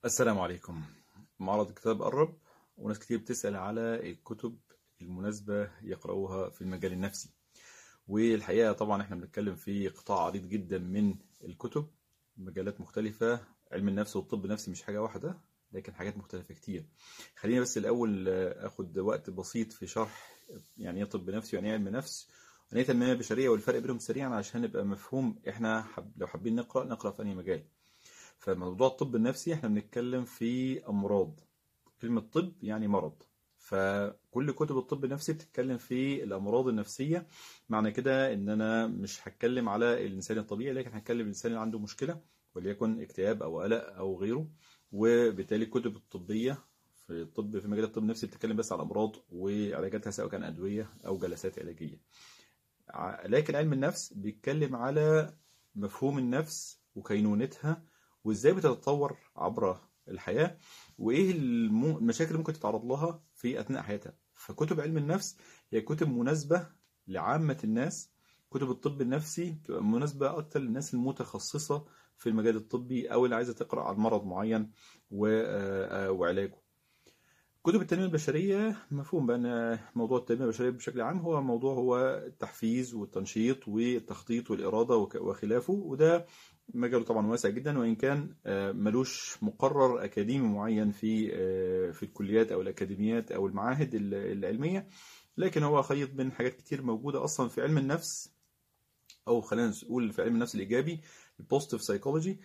السلام عليكم معرض الكتاب قرب وناس كتير بتسأل على الكتب المناسبة يقرأوها في المجال النفسي والحقيقة طبعا احنا بنتكلم في قطاع عريض جدا من الكتب مجالات مختلفة علم النفس والطب النفسي مش حاجة واحدة لكن حاجات مختلفة كتير خلينا بس الأول أخد وقت بسيط في شرح يعني ايه طب نفسي ويعني ايه علم نفس ويعني ايه تنمية بشرية والفرق بينهم سريعا عشان نبقى مفهوم احنا حب لو حابين نقرأ نقرأ في أي مجال فموضوع الطب النفسي احنا بنتكلم في أمراض كلمة طب يعني مرض فكل كتب الطب النفسي بتتكلم في الأمراض النفسية معنى كده إن أنا مش هتكلم على الإنسان الطبيعي لكن هتكلم الإنسان اللي عنده مشكلة وليكن اكتئاب أو قلق أو غيره وبالتالي الكتب الطبية في الطب في مجال الطب النفسي بتتكلم بس على الأمراض وعلاجاتها سواء كان أدوية أو جلسات علاجية لكن علم النفس بيتكلم على مفهوم النفس وكينونتها وازاي بتتطور عبر الحياة وايه المشاكل اللي ممكن تتعرض لها في اثناء حياتها فكتب علم النفس هي كتب مناسبة لعامة الناس كتب الطب النفسي بتبقى مناسبة اكتر للناس المتخصصة في المجال الطبي او اللي عايزة تقرأ عن مرض معين وعلاجه كتب التنمية البشرية مفهوم بأن موضوع التنمية البشرية بشكل عام هو موضوع هو التحفيز والتنشيط والتخطيط والإرادة وخلافه وده مجاله طبعا واسع جدا وإن كان ملوش مقرر أكاديمي معين في في الكليات أو الأكاديميات أو المعاهد العلمية لكن هو خيط بين حاجات كتير موجودة أصلا في علم النفس أو خلينا نقول في علم النفس الإيجابي البوزيتيف سايكولوجي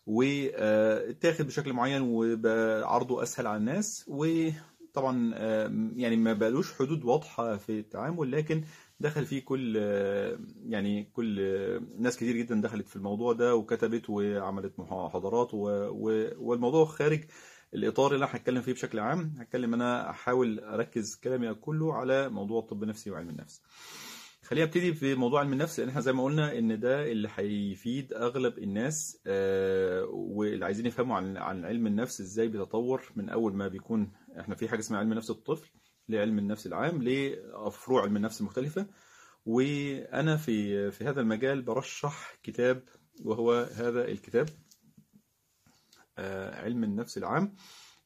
واتاخد بشكل معين وبقى عرضه أسهل على الناس وطبعا يعني ما بقالوش حدود واضحة في التعامل لكن دخل فيه كل يعني كل ناس كتير جدا دخلت في الموضوع ده وكتبت وعملت محاضرات والموضوع خارج الاطار اللي انا هتكلم فيه بشكل عام هتكلم انا احاول اركز كلامي كله على موضوع الطب النفسي وعلم النفس خلينا ابتدي في موضوع علم النفس لان احنا زي ما قلنا ان ده اللي هيفيد اغلب الناس واللي عايزين يفهموا عن عن علم النفس ازاي بيتطور من اول ما بيكون احنا في حاجه اسمها علم نفس الطفل لعلم النفس العام لفروع علم النفس المختلفة وأنا في في هذا المجال برشح كتاب وهو هذا الكتاب علم النفس العام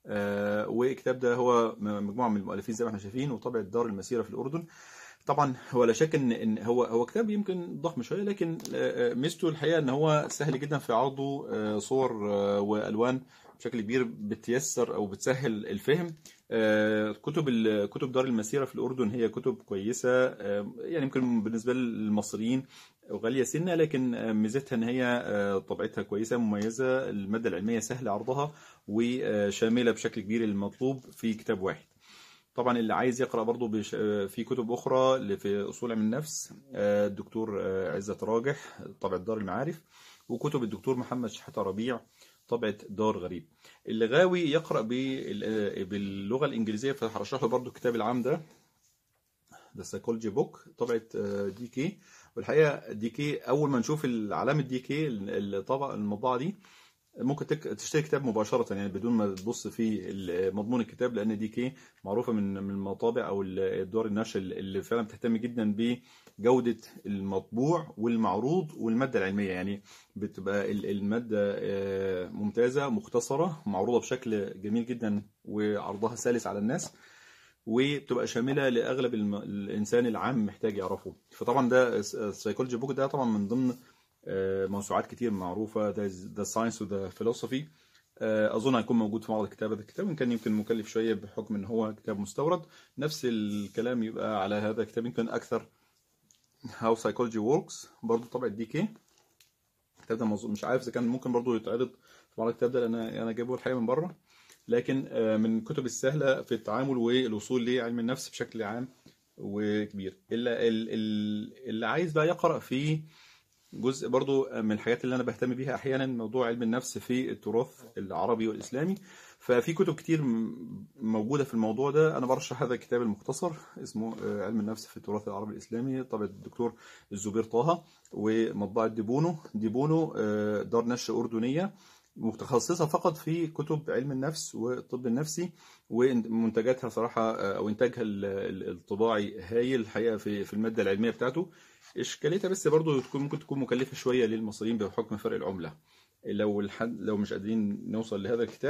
والكتاب ده هو مجموعة من المؤلفين زي ما احنا شايفين وطبعة دار المسيرة في الأردن طبعا هو لا شك ان هو هو كتاب يمكن ضخم شويه لكن ميزته الحقيقه ان هو سهل جدا في عرضه صور والوان بشكل كبير بتيسر او بتسهل الفهم كتب كتب دار المسيره في الاردن هي كتب كويسه يعني يمكن بالنسبه للمصريين غاليه سنه لكن ميزتها ان هي طبيعتها كويسه مميزه الماده العلميه سهل عرضها وشامله بشكل كبير المطلوب في كتاب واحد طبعا اللي عايز يقرا برضه بش... في كتب اخرى في اصول علم النفس الدكتور عزت راجح طبعه دار المعارف وكتب الدكتور محمد شحاته ربيع طبعه دار غريب اللي غاوي يقرا باللغه الانجليزيه فهرشح له برضه الكتاب العام ده ذا سايكولوجي بوك طبعه دي كي والحقيقه دي كي اول ما نشوف علامه دي كي الطبعه المطبعه دي ممكن تشتري كتاب مباشرة يعني بدون ما تبص في مضمون الكتاب لأن دي كي معروفة من من المطابع أو الدار النشر اللي فعلا بتهتم جدا بجودة المطبوع والمعروض والمادة العلمية يعني بتبقى المادة ممتازة مختصرة معروضة بشكل جميل جدا وعرضها سلس على الناس وبتبقى شامله لاغلب الانسان العام محتاج يعرفه فطبعا ده السايكولوجي بوك ده طبعا من ضمن موسوعات كتير معروفة ذا ساينس وذا فيلوسفي أظن هيكون موجود في معرض الكتاب هذا الكتاب إن كان يمكن مكلف شوية بحكم إن هو كتاب مستورد نفس الكلام يبقى على هذا الكتاب يمكن أكثر هاو سايكولوجي ووركس برضه طبعة دي كي الكتاب ده مش عارف إذا كان ممكن برضه يتعرض في معرض الكتاب ده لأن أنا جايبه الحقيقة من بره لكن من الكتب السهلة في التعامل والوصول لعلم النفس بشكل عام وكبير اللي, اللي عايز بقى يقرأ في جزء برضو من الحاجات اللي انا بهتم بيها احيانا موضوع علم النفس في التراث العربي والاسلامي ففي كتب كتير موجوده في الموضوع ده انا برشح هذا الكتاب المختصر اسمه علم النفس في التراث العربي الاسلامي طبعا الدكتور الزبير طه ومطبعه ديبونو ديبونو دار نشر اردنيه متخصصه فقط في كتب علم النفس والطب النفسي ومنتجاتها صراحه او انتاجها الطباعي هايل الحقيقه في في الماده العلميه بتاعته اشكاليتها بس برضو تكون ممكن تكون مكلفه شويه للمصريين بحكم فرق العمله لو الحد لو مش قادرين نوصل لهذا الكتاب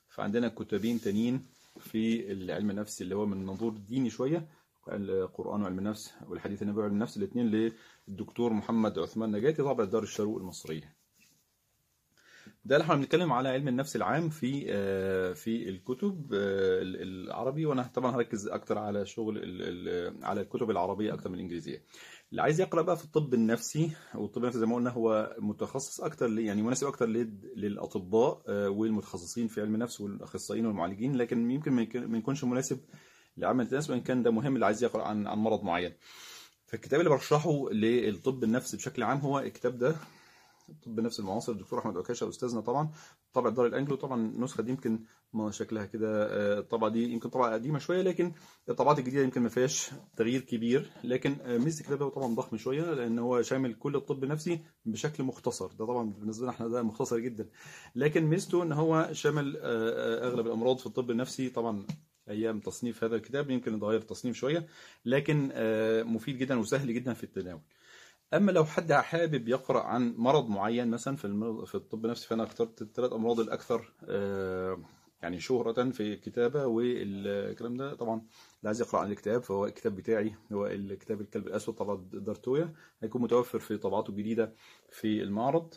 فعندنا كتابين تانيين في العلم النفس اللي هو من منظور ديني شويه القرآن وعلم النفس والحديث النبوي وعلم النفس الاثنين للدكتور محمد عثمان نجاتي طبع دار الشروق المصرية ده اللي احنا بنتكلم على علم النفس العام في في الكتب العربي وانا طبعا هركز اكتر على شغل على الكتب العربيه اكتر من الانجليزيه اللي عايز يقرا بقى في الطب النفسي والطب النفسي زي ما قلنا هو متخصص اكتر يعني مناسب اكتر للاطباء والمتخصصين في علم النفس والاخصائيين والمعالجين لكن يمكن ما يكونش مناسب لعمل الناس وان كان ده مهم اللي عايز يقرا عن عن مرض معين فالكتاب اللي برشحه للطب النفسي بشكل عام هو الكتاب ده طب النفس المعاصر الدكتور احمد عكاشه استاذنا طبعا طبع دار الانجلو طبعا النسخه دي يمكن ما شكلها كده الطبعه دي يمكن طبعه قديمه شويه لكن الطبعات الجديده يمكن ما فيهاش تغيير كبير لكن ميزه الكتاب هو طبعا ضخم شويه لان هو شامل كل الطب النفسي بشكل مختصر ده طبعا بالنسبه لنا احنا ده مختصر جدا لكن ميزته ان هو شامل اغلب الامراض في الطب النفسي طبعا ايام تصنيف هذا الكتاب يمكن نتغير التصنيف شويه لكن مفيد جدا وسهل جدا في التناول اما لو حد حابب يقرا عن مرض معين مثلا في المرض في الطب النفسي فانا اخترت الثلاث امراض الاكثر يعني شهرة في الكتابة والكلام ده طبعا اللي عايز يقرأ عن الكتاب فهو الكتاب بتاعي هو الكتاب الكلب الأسود طبعا دارتويا هيكون متوفر في طبعاته الجديدة في المعرض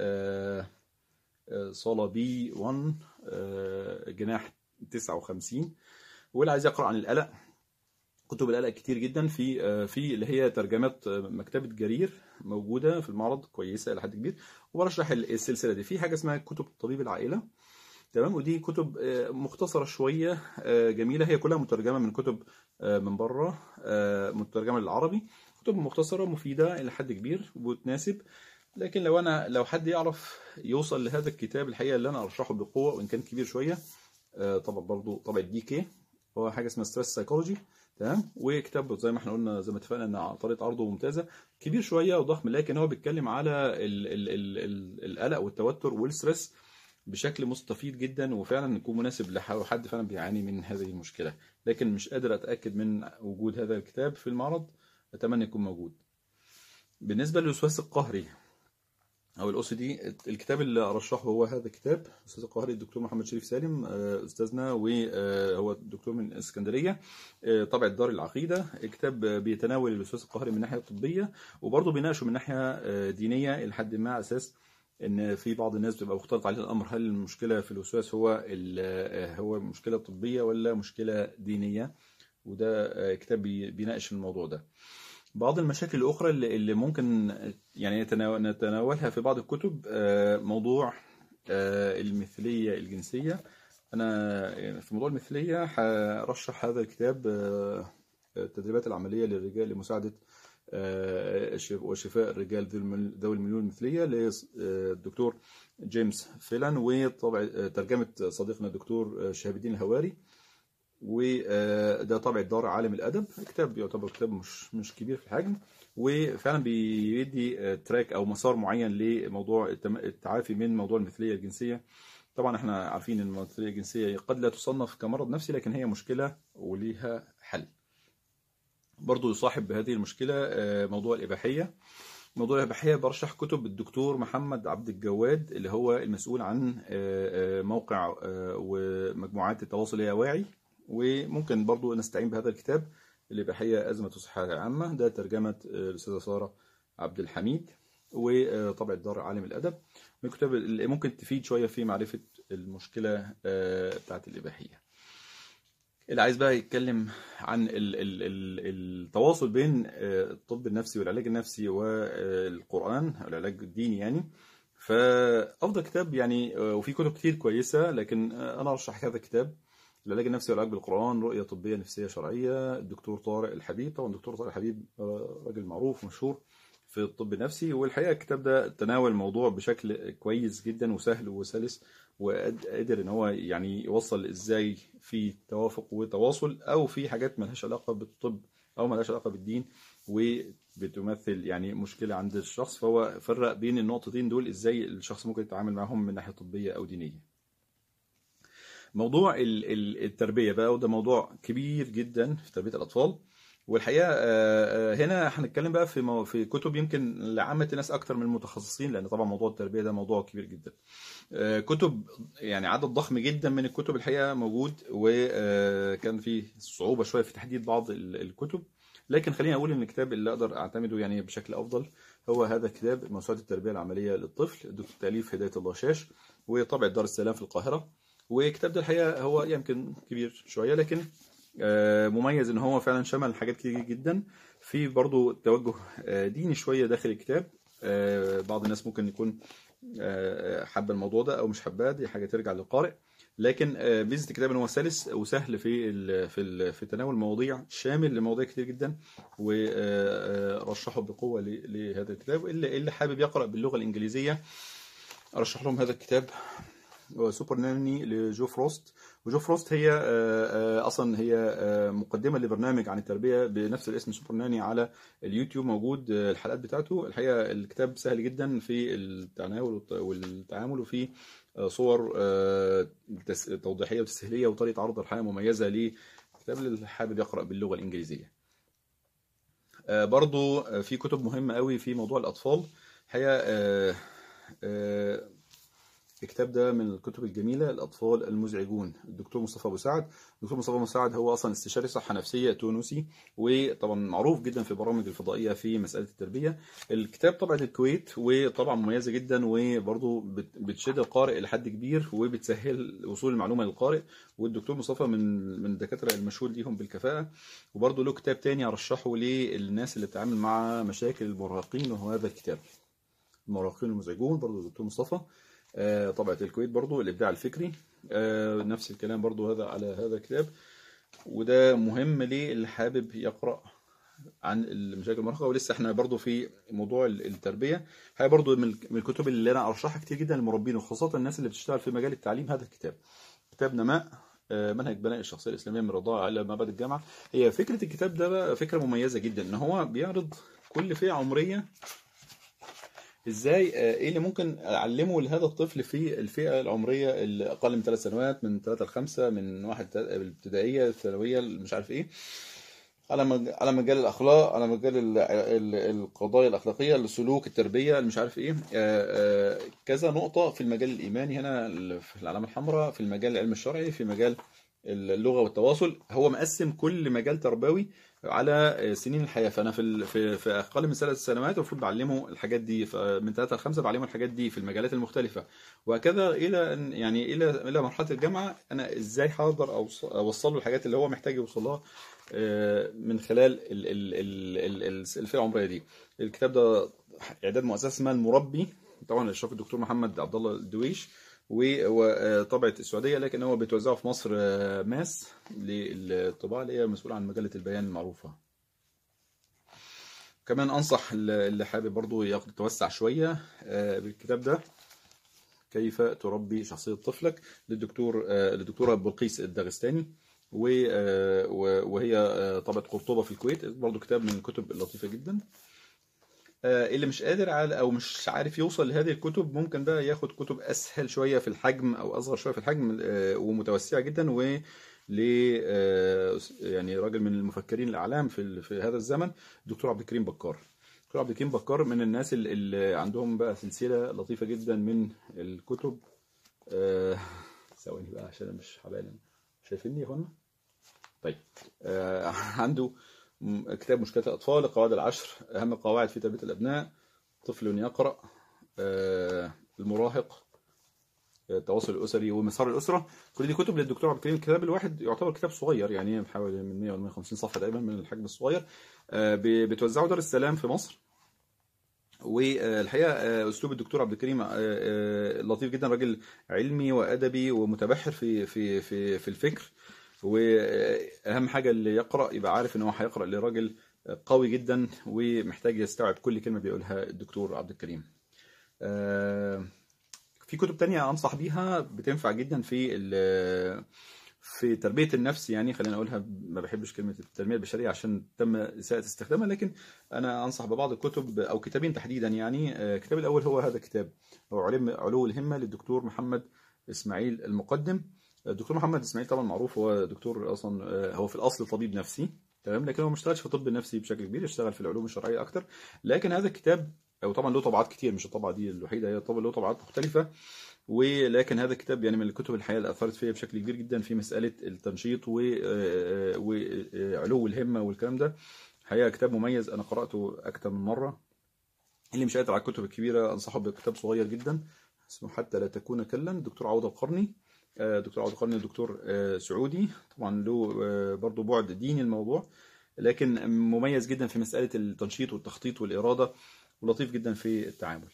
صالة بي 1 جناح 59 واللي عايز يقرأ عن القلق كتب القلق كتير جدا في في اللي هي ترجمات مكتبة جرير موجودة في المعرض كويسة إلى حد كبير وبرشح السلسلة دي في حاجة اسمها كتب طبيب العائلة تمام ودي كتب مختصرة شوية جميلة هي كلها مترجمة من كتب من بره مترجمة للعربي كتب مختصرة مفيدة إلى حد كبير وتناسب لكن لو انا لو حد يعرف يوصل لهذا الكتاب الحقيقه اللي انا ارشحه بقوه وان كان كبير شويه طبعا برضو طبع الدي كي هو حاجه اسمها ستريس سايكولوجي تمام وكتاب زي ما احنا قلنا زي ما اتفقنا ان طريقه عرضه ممتازه كبير شويه وضخم لكن هو بيتكلم على ال ال ال ال القلق والتوتر والستريس بشكل مستفيض جدا وفعلا يكون مناسب لحد فعلا بيعاني من هذه المشكله لكن مش قادر اتاكد من وجود هذا الكتاب في المعرض اتمنى يكون موجود بالنسبه للوسواس القهري او الاو سي دي الكتاب اللي ارشحه هو هذا الكتاب الاستاذ القاهري الدكتور محمد شريف سالم استاذنا وهو دكتور من اسكندريه طبع دار العقيده الكتاب بيتناول الوسواس القهري من الناحيه الطبيه وبرضه بيناقشه من ناحيه دينيه لحد ما على اساس ان في بعض الناس بتبقى مختلط عليه الامر هل المشكله في الوسواس هو هو مشكله طبيه ولا مشكله دينيه وده كتاب بيناقش الموضوع ده بعض المشاكل الأخرى اللي ممكن يعني نتناولها في بعض الكتب موضوع المثلية الجنسية أنا في موضوع المثلية هرشح هذا الكتاب التدريبات العملية للرجال لمساعدة وشفاء الرجال ذوي الميول المثلية للدكتور جيمس فيلان وطبع ترجمة صديقنا الدكتور شهاب الدين الهواري وده طبع الدار عالم الادب كتاب يعتبر كتاب مش مش كبير في الحجم وفعلا بيدي تراك او مسار معين لموضوع التعافي من موضوع المثليه الجنسيه طبعا احنا عارفين ان المثليه الجنسيه قد لا تصنف كمرض نفسي لكن هي مشكله وليها حل برضو يصاحب بهذه المشكله موضوع الاباحيه موضوع الإباحية برشح كتب الدكتور محمد عبد الجواد اللي هو المسؤول عن موقع ومجموعات التواصل يا واعي وممكن برضو نستعين بهذا الكتاب الإباحية أزمة الصحة العامة ده ترجمة الأستاذة سارة عبد الحميد وطبع الدار عالم الأدب من الكتاب اللي ممكن تفيد شوية في معرفة المشكلة بتاعت الإباحية اللي عايز بقى يتكلم عن ال ال ال التواصل بين الطب النفسي والعلاج النفسي والقرآن العلاج الديني يعني فأفضل كتاب يعني وفي كتب كتير كويسة لكن أنا أرشح هذا الكتاب العلاج النفسي والعلاج بالقرآن رؤية طبية نفسية شرعية الدكتور طارق الحبيب طبعا الدكتور طارق الحبيب راجل معروف مشهور في الطب النفسي والحقيقة الكتاب ده تناول الموضوع بشكل كويس جدا وسهل وسلس وقدر ان هو يعني يوصل ازاي في توافق وتواصل او في حاجات ملهاش علاقة بالطب او ملهاش علاقة بالدين وبتمثل يعني مشكلة عند الشخص فهو فرق بين النقطتين دول ازاي الشخص ممكن يتعامل معهم من ناحية طبية او دينية موضوع التربية بقى وده موضوع كبير جدا في تربية الأطفال والحقيقه آه، آه، هنا هنتكلم بقى في مو- في كتب يمكن لعامه الناس اكتر من المتخصصين لان طبعا موضوع التربيه ده موضوع كبير جدا آه، كتب يعني عدد ضخم جدا من الكتب الحقيقه موجود وكان في صعوبه شويه في تحديد بعض ال- الكتب لكن خليني اقول ان الكتاب اللي اقدر اعتمده يعني بشكل افضل هو هذا الكتاب موسوعه التربيه العمليه للطفل دكتور تاليف هدايه الله شاش وطبعه دار السلام في القاهره والكتاب ده الحقيقه هو يمكن كبير شويه لكن آه، مميز ان هو فعلا شمل حاجات كتير جدا في برضو توجه آه، ديني شويه داخل الكتاب آه، بعض الناس ممكن يكون آه، حابه الموضوع ده او مش حباه دي حاجه ترجع للقارئ لكن آه، ميزه الكتاب ان هو سلس وسهل في ال في ال في تناول مواضيع شامل لمواضيع كتير جدا ورشحه بقوه ل- لهذا الكتاب اللي اللي حابب يقرا باللغه الانجليزيه ارشح لهم هذا الكتاب هو سوبر ناني لجو فروست وجو فروست هي آه، آه، اصلا هي آه، مقدمه لبرنامج عن التربيه بنفس الاسم سوبر ناني على اليوتيوب موجود آه، الحلقات بتاعته الحقيقه الكتاب سهل جدا في التناول والت- والتعامل وفي آه، صور آه، تس- توضيحيه وتسهيليه وطريقه عرض الحقيقه مميزه للكتاب اللي حابب يقرا باللغه الانجليزيه آه، برضو آه، في كتب مهمه قوي في موضوع الاطفال الحقيقه آه، آه، الكتاب ده من الكتب الجميلة الأطفال المزعجون الدكتور مصطفى أبو سعد الدكتور مصطفى أبو سعد هو أصلا استشاري صحة نفسية تونسي وطبعا معروف جدا في برامج الفضائية في مسألة التربية الكتاب طبعا الكويت وطبعا مميزة جدا وبرضه بت- بتشد القارئ لحد كبير وبتسهل وصول المعلومة للقارئ والدكتور مصطفى من من الدكاترة المشهور ليهم بالكفاءة وبرضه له كتاب تاني أرشحه للناس اللي بتتعامل مع مشاكل المراهقين وهو هذا الكتاب المراهقين المزعجون برضه الدكتور مصطفى آه، طبعة الكويت برضو الإبداع الفكري آه، نفس الكلام برضو هذا على هذا الكتاب وده مهم ليه اللي حابب يقرأ عن المشاكل المراهقة ولسه احنا برضو في موضوع ال- التربية هي برضو من ال- من الكتب اللي أنا أرشحها كتير جدا للمربين وخاصة الناس اللي بتشتغل في مجال التعليم هذا الكتاب كتاب نماء آه، منهج بناء الشخصية الإسلامية من الرضاعة إلى ما بعد الجامعة هي فكرة الكتاب ده بقى فكرة مميزة جدا إن هو بيعرض كل فئة عمرية ازاي آه، ايه اللي ممكن اعلمه لهذا الطفل في الفئه العمريه اللي اقل من ثلاث سنوات من ثلاثه لخمسه من واحد تا- الابتدائيه الثانويه مش عارف ايه على مج- على مجال الاخلاق على مجال ال- ال- القضايا الاخلاقيه السلوك التربيه مش عارف ايه آه، آه، كذا نقطه في المجال الايماني هنا ال- في العلامه الحمراء في المجال العلم الشرعي في مجال اللغه والتواصل هو مقسم كل مجال تربوي على سنين الحياه فانا في ال- في في اقل من ثلاث سنوات المفروض بعلمه الحاجات دي من ثلاثه لخمسه بعلمه الحاجات دي في المجالات المختلفه وهكذا الى ان يعني الى الى مرحله الجامعه انا ازاي هقدر أوص- اوصل له الحاجات اللي هو محتاج يوصل لها آه، من خلال ال- ال- ال- ال- ال- الفئه العمريه دي الكتاب ده اعداد مؤسسه اسمها المربي طبعا اشراف الدكتور محمد عبد الله الدويش وطبعة السعودية لكن هو بيتوزعه في مصر آه، ماس للطباعة اللي هي مسؤولة عن مجلة البيان المعروفة كمان أنصح اللي حابب برضو ياخد يتوسع شوية آه، بالكتاب ده كيف تربي شخصية طفلك للدكتور آه، للدكتورة بلقيس الداغستاني و- آه، و- وهي آه، طبعة قرطبة في الكويت برضو كتاب من الكتب اللطيفة جدا آه، اللي مش قادر على او مش عارف يوصل لهذه الكتب ممكن بقى ياخد كتب اسهل شويه في الحجم او اصغر شويه في الحجم آه، ومتوسعه جدا و ل آه، يعني راجل من المفكرين الاعلام في ال- في هذا الزمن الدكتور عبد الكريم بكار دكتور عبد الكريم بكار من الناس اللي- اللي عندهم بقى سلسله لطيفه جدا من الكتب آه، ثواني بقى عشان أنا مش حبايبي شايفيني يا اخوانا طيب آه، عنده م- كتاب مشكلة الأطفال القواعد العشر أهم القواعد في تربية الأبناء طفل يقرأ آه، المراهق آه، التواصل الأسري ومسار الأسرة كل دي كتب للدكتور عبد الكريم الكتاب الواحد يعتبر كتاب صغير يعني حوالي من 100 ولا 150 صفحة تقريبا من الحجم الصغير آه، ب- بتوزعه دار السلام في مصر والحقيقه آه، اسلوب الدكتور عبد الكريم آه، آه، لطيف جدا راجل علمي وادبي ومتبحر في في في في الفكر واهم حاجه اللي يقرا يبقى عارف ان هو هيقرا لراجل قوي جدا ومحتاج يستوعب كل كلمه بيقولها الدكتور عبد الكريم آه، في كتب تانية أنصح بيها بتنفع جدا في ال- في تربية النفس يعني خلينا أقولها ما بحبش كلمة التنمية البشرية عشان تم إساءة استخدامها لكن أنا أنصح ببعض الكتب أو كتابين تحديدا يعني آه، الكتاب الأول هو هذا الكتاب هو علم علو الهمة للدكتور محمد إسماعيل المقدم الدكتور محمد إسماعيل طبعا معروف هو دكتور أصلا آه، هو في الأصل طبيب نفسي تمام لكن هو ما اشتغلش في الطب النفسي بشكل كبير اشتغل في العلوم الشرعيه اكتر لكن هذا الكتاب وطبعا له طبعات كتير مش الطبعه دي الوحيده هي طبعا له طبعات مختلفه ولكن هذا الكتاب يعني من الكتب الحقيقه اللي اثرت فيا بشكل كبير جدا في مساله التنشيط و- آه، وعلو الهمه والكلام ده حقيقه كتاب مميز انا قراته اكتر من مره اللي مش قادر على الكتب الكبيره انصحه بكتاب صغير جدا اسمه حتى لا تكون كلا دكتور عوض القرني آه، دكتور عوض القرني دكتور آه، سعودي طبعا له آه، برضه بعد ديني الموضوع لكن مميز جدا في مساله التنشيط والتخطيط والاراده ولطيف جدا في التعامل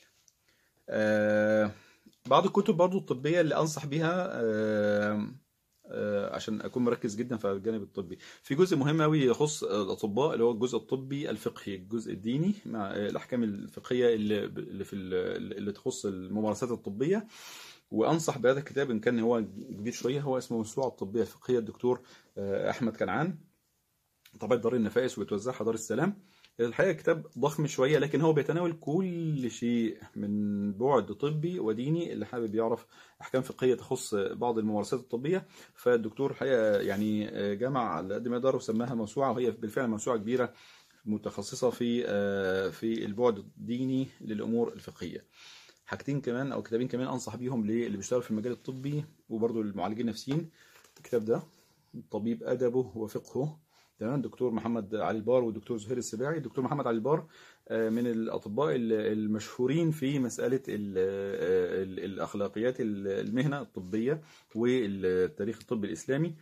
آه، بعض الكتب برضو الطبية اللي أنصح بيها آه، آه، عشان أكون مركز جدا في الجانب الطبي في جزء مهم أوي يخص الأطباء اللي هو الجزء الطبي الفقهي الجزء الديني مع الأحكام الفقهية اللي اللي في ال- اللي تخص الممارسات الطبية وأنصح بهذا الكتاب إن كان هو كبير شوية هو اسمه موسوعة الطبية الفقهية الدكتور آه، أحمد كنعان طبعا دار النفائس وبتوزعها دار السلام الحقيقة كتاب ضخم شوية لكن هو بيتناول كل شيء من بعد طبي وديني اللي حابب يعرف أحكام فقهية تخص بعض الممارسات الطبية فالدكتور الحقيقة يعني جمع على قد ما يقدر وسماها موسوعة وهي بالفعل موسوعة كبيرة متخصصة في في البعد الديني للأمور الفقهية حاجتين كمان أو كتابين كمان أنصح بيهم للي بيشتغل في المجال الطبي وبرضه المعالجين النفسيين الكتاب ده طبيب أدبه وفقهه تمام دكتور محمد علي البار والدكتور زهير السباعي الدكتور محمد علي البار آه، من الاطباء ال- المشهورين في مساله ال- آه، ال- الاخلاقيات ال- المهنه الطبيه والتاريخ الطبي الاسلامي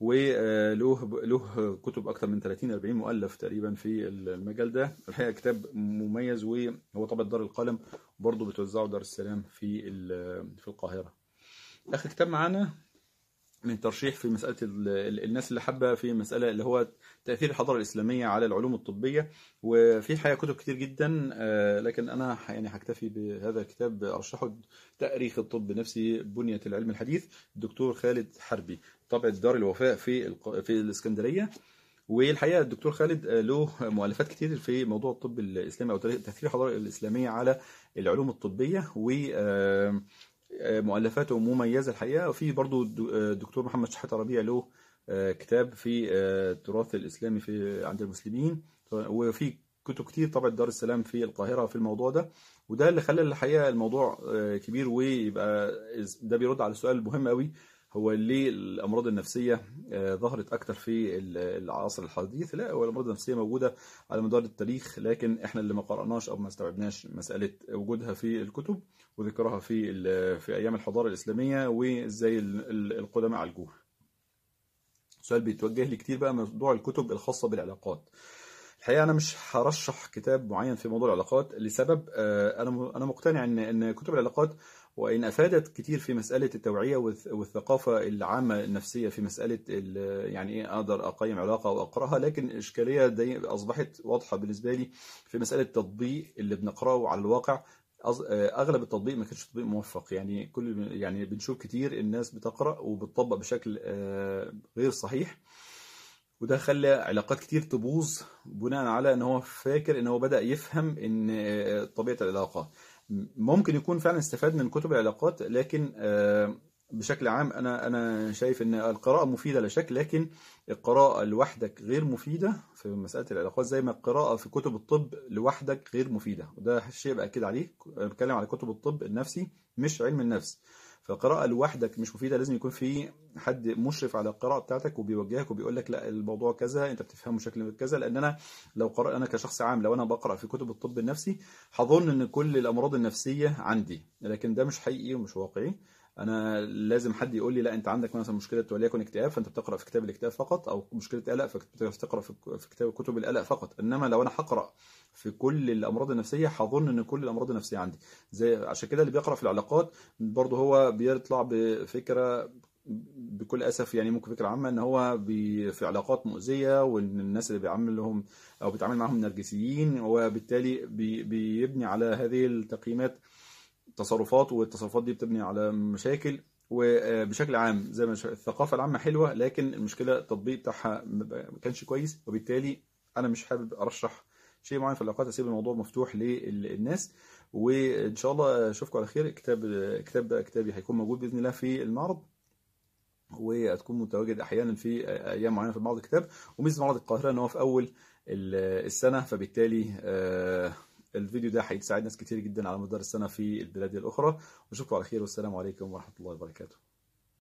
وله له كتب اكثر من 30 40 مؤلف تقريبا في المجال ده الحقيقه كتاب مميز وهو طبعا دار القلم وبرضه بتوزعه دار السلام في ال- في القاهره اخر كتاب معانا من ترشيح في مسألة ال- ال- الناس اللي حابة في مسألة اللي هو تأثير الحضارة الإسلامية على العلوم الطبية وفي الحقيقة كتب كتير جدا آه، لكن أنا ح- يعني هكتفي بهذا الكتاب أرشحه تاريخ الطب نفسي بنية العلم الحديث الدكتور خالد حربي طبع دار الوفاء في الق- في الإسكندرية والحقيقة الدكتور خالد آه، له مؤلفات كتير في موضوع الطب الإسلامي أو تأثير الحضارة الإسلامية على العلوم الطبية و آه، مؤلفاته مميزة الحقيقة وفي برضو الدكتور محمد شحاتة ربيع له كتاب في التراث الإسلامي في عند المسلمين وفي كتب كتير طبعا دار السلام في القاهرة في الموضوع ده وده اللي خلى الحقيقة الموضوع كبير ويبقى ده بيرد على السؤال المهم قوي هو ليه الأمراض النفسية ظهرت أكتر في العصر الحديث لا هو الأمراض النفسية موجودة على مدار التاريخ لكن إحنا اللي ما قرأناش أو ما استوعبناش مسألة وجودها في الكتب وذكرها في ال- في أيام الحضارة الإسلامية وإزاي ال- ال- القدماء عالجوها سؤال بيتوجه لي كتير بقى موضوع الكتب الخاصة بالعلاقات الحقيقة أنا مش هرشح كتاب معين في موضوع العلاقات لسبب آه، أنا م- أنا مقتنع إن إن كتب العلاقات وإن أفادت كتير في مسألة التوعية والث- والثقافة العامة النفسية في مسألة ال- يعني إيه أقدر أقيم علاقة أو أقرأها لكن الإشكالية دي أصبحت واضحة بالنسبة لي في مسألة التطبيق اللي بنقرأه على الواقع أص- آه، اغلب التطبيق ما كانش تطبيق موفق يعني كل يعني بنشوف كتير الناس بتقرا وبتطبق بشكل آه، غير صحيح وده خلى علاقات كتير تبوظ بناء على ان هو فاكر ان هو بدأ يفهم ان آه، طبيعة العلاقة ممكن يكون فعلا استفاد من كتب العلاقات لكن آه، بشكل عام انا انا شايف ان القراءة مفيدة لا شك لكن القراءة لوحدك غير مفيدة في مسألة العلاقات زي ما القراءة في كتب الطب لوحدك غير مفيدة وده الشيء بأكد عليه أنا بتكلم على كتب الطب النفسي مش علم النفس فالقراءة لوحدك مش مفيدة لازم يكون في حد مشرف على القراءة بتاعتك وبيوجهك وبيقول لك لا الموضوع كذا انت بتفهمه بشكل كذا لان انا لو قرأ انا كشخص عام لو انا بقرأ في كتب الطب النفسي هظن ان كل الامراض النفسية عندي لكن ده مش حقيقي ومش واقعي انا لازم حد يقول لي لا انت عندك مثلا مشكله وليكن اكتئاب فانت بتقرا في كتاب الاكتئاب فقط او مشكله قلق فبتقرا في في كتاب كتب القلق فقط انما لو انا هقرا في كل الامراض النفسيه هظن ان كل الامراض النفسيه عندي زي عشان كده اللي بيقرا في العلاقات برضه هو بيطلع بفكره بكل اسف يعني ممكن فكره عامه ان هو بي في علاقات مؤذيه وان الناس اللي بيعامل لهم او بيتعامل معاهم نرجسيين وبالتالي بي بيبني على هذه التقييمات تصرفات والتصرفات دي بتبني على مشاكل وبشكل عام زي ما الثقافه العامه حلوه لكن المشكله التطبيق بتاعها ما كانش كويس وبالتالي انا مش حابب ارشح شيء معين في العلاقات اسيب الموضوع مفتوح للناس وان شاء الله اشوفكم على خير كتاب كتاب كتابي هيكون موجود باذن الله في المعرض وهتكون متواجد احيانا في ايام معينه في معرض الكتاب وميزه معرض القاهره ان هو في اول ال- السنه فبالتالي آه، الفيديو ده هيساعد ناس كتير جدا على مدار السنه في البلاد الاخرى واشوفكم على خير والسلام عليكم ورحمه الله وبركاته